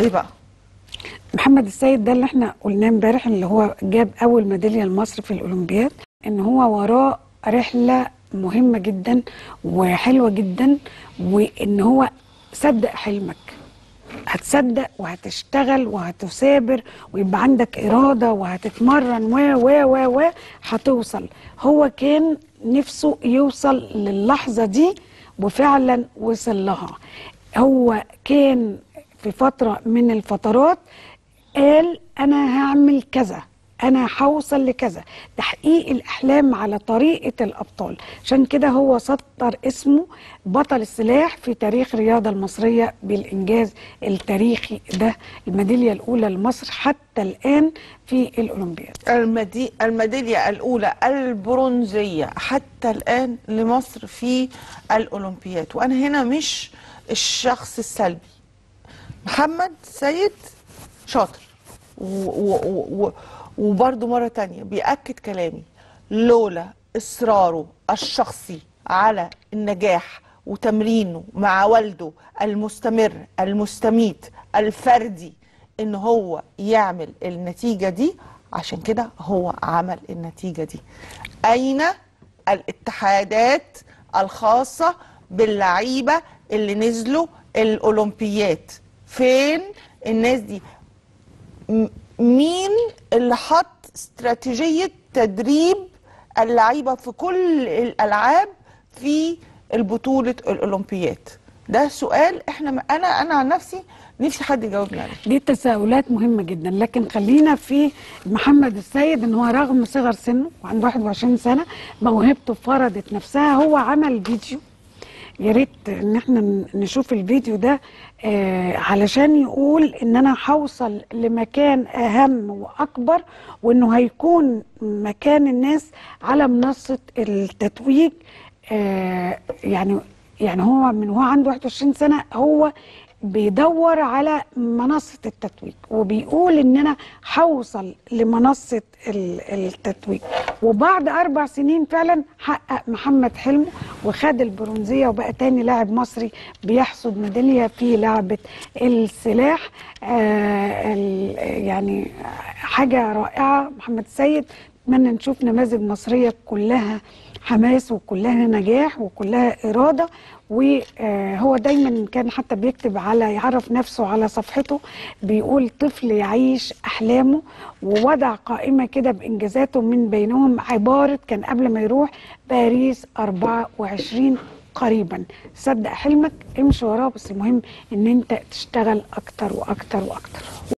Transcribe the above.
ايه بقى محمد السيد ده اللي احنا قلناه امبارح اللي هو جاب اول ميداليه لمصر في الاولمبياد ان هو وراه رحله مهمه جدا وحلوه جدا وان هو صدق حلمك هتصدق وهتشتغل وهتثابر ويبقى عندك اراده وهتتمرن و و و و هتوصل هو كان نفسه يوصل للحظه دي وفعلا وصل لها هو كان في فتره من الفترات قال انا هعمل كذا انا هوصل لكذا تحقيق الاحلام على طريقه الابطال عشان كده هو سطر اسمه بطل السلاح في تاريخ الرياضه المصريه بالانجاز التاريخي ده الميداليه الاولى لمصر حتى الان في الاولمبياد المدي... الميداليه الاولى البرونزيه حتى الان لمصر في الاولمبياد وانا هنا مش الشخص السلبي محمد سيد شاطر و... و... و... وبرضه مرة تانية بيأكد كلامي لولا إصراره الشخصي على النجاح وتمرينه مع والده المستمر المستميت الفردي إن هو يعمل النتيجة دي عشان كده هو عمل النتيجة دي أين الاتحادات الخاصة باللعيبة اللي نزلوا الأولمبيات فين الناس دي مين اللي حط استراتيجية تدريب اللعيبة في كل الألعاب في البطولة الأولمبيات ده سؤال احنا انا انا عن نفسي نفسي حد يجاوبني عليه دي تساؤلات مهمة جدا لكن خلينا في محمد السيد ان هو رغم صغر سنه وعنده 21 سنة موهبته فرضت نفسها هو عمل فيديو يا ريت ان احنا نشوف الفيديو ده آه علشان يقول ان انا هوصل لمكان اهم واكبر وانه هيكون مكان الناس على منصه التتويج آه يعني يعني هو من هو عنده 21 سنه هو بيدور على منصة التتويج وبيقول ان انا هوصل لمنصة التتويج وبعد اربع سنين فعلا حقق محمد حلمه وخد البرونزية وبقى تاني لاعب مصري بيحصد ميدالية في لعبة السلاح آه يعني حاجة رائعة محمد سيد اتمنى نشوف نماذج مصرية كلها حماس وكلها نجاح وكلها إرادة وهو دايما كان حتى بيكتب على يعرف نفسه على صفحته بيقول طفل يعيش أحلامه ووضع قائمة كده بإنجازاته من بينهم عبارة كان قبل ما يروح باريس 24 قريبا صدق حلمك امشي وراه بس المهم ان انت تشتغل اكتر واكتر واكتر